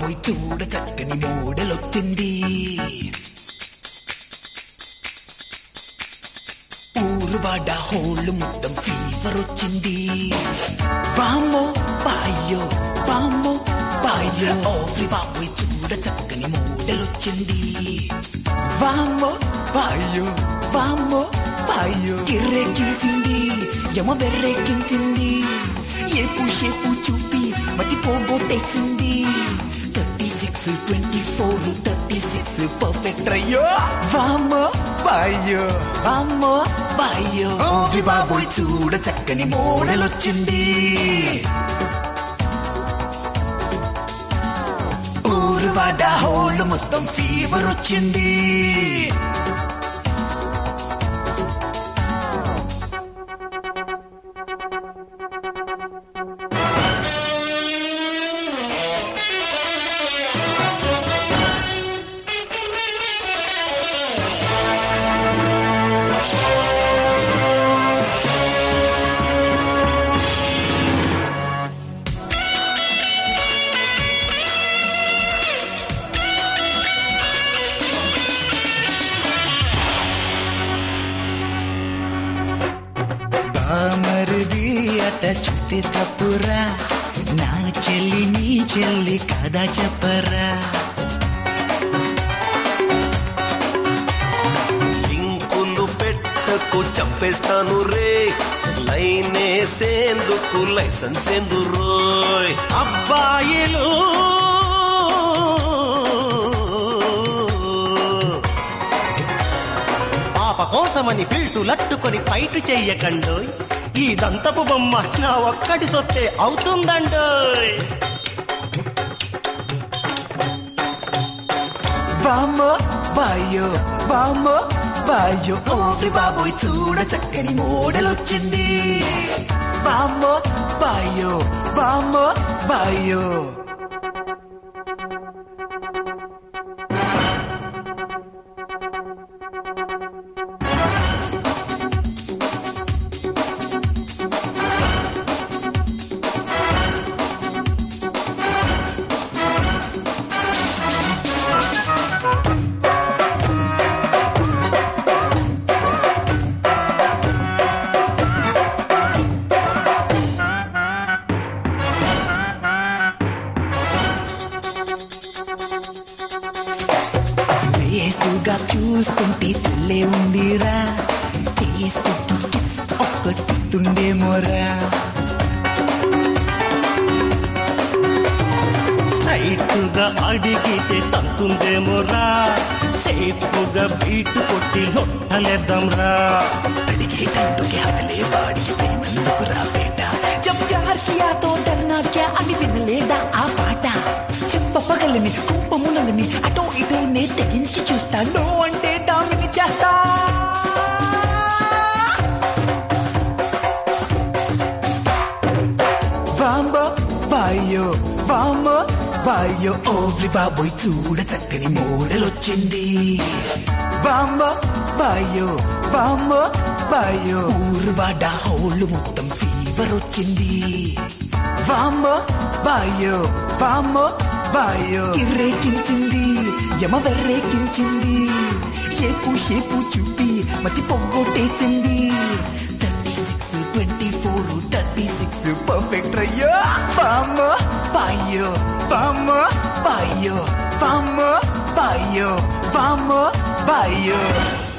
బాబోయ్ చూడ చక్కని మోడలొచ్చింది ఊరు వాడ హోళ్ళు మొత్తం ఫీవర్ వచ్చింది వామ్మో పాయ్యో వామ్మో పాయ్యో ఓరి బాబోయ్ చూడ చక్కని మోడలొచ్చింది వామ్మో పాయ్యో వామ్మో పాయ్యో కిర్రెక్కించింది యమ బెర్రెక్కించింది ఏపు షేపు చూపి మతి పోగొట్టేసింది thirty six twenty four thirty six perfect అయ్యో వామ్మో బాయ్యో వామ్మో బాయ్యో ఓరి బాబోయ్ చూడ చక్కని మోడలొచ్చింది ఊరు వాడ హోళ్ళు మొత్తం ఫీవర్ వచ్చింది బామరిది అట చుట్టి తప్పురా నా చెల్లి నీ చెల్లి కదా చెప్పరా లింకులు పెట్టకు చంపేస్తాను రే లైనేసేందుకు లైసెన్స్ ఎందు రోయ్ అబ్బాయిలు పాప కోసమని పిల్టు లట్టుకొని ఫైట్ చెయ్యకండోయ్ ఈ దంతపు బొమ్మ నా ఒక్కటి సొత్తే అవుతుందండోయ్ వామ్మో బాయ్యో వామ్మో బాయ్యో ఓరి బాబోయ్ చూడ చక్కని మోడలొచ్చింది వామ్మో బాయ్యో వామ్మో బాయ్యో వేసుగా చూస్తుంటే తెల్లే ఉందిరా తీసుకుంటూ ఒక్కటిస్తుండేమోరా స్ట్రైట్ గా అడిగితే తంతుందేమోరా సేఫ్గా బీటు కొట్టి లొట్టలేద్దాంరా అడిగేటందుకే అగలే వాడికి ప్రేమందుకు రాబేట జబ్ ప్యార్ కియా తో డర్నా క్యా అని వినలేదా ఆ పాట చెప్పపగలని కుంపములని అటో ఇటో నే తెగించి చూస్తాను అంటే డామిని చేస్తా వాంబో బాయ్యో వాంబో బాయ్యో ఓరి బాబోయ్ చూడ చక్కని మోడలొచ్చింది వాంబో బాయ్యో వాంబో బాయ్యో ఊరు వాడ హోళ్ళు మొత్తం ఫీవర్ వచ్చింది వాంబో బాయ్యో వాంబో బాయ్యో కిర్రేకించింది యమ వెర్రేకించింది షేపు షేపు చూపి మతి పొగ్గొట్టేసింది thirty six twenty four thirty six perfect అయ్యో బామ్మ బాయ్యో బామ్మ బాయ్యో బామ్మ బాయ్యో బామ్మ బాయ్యో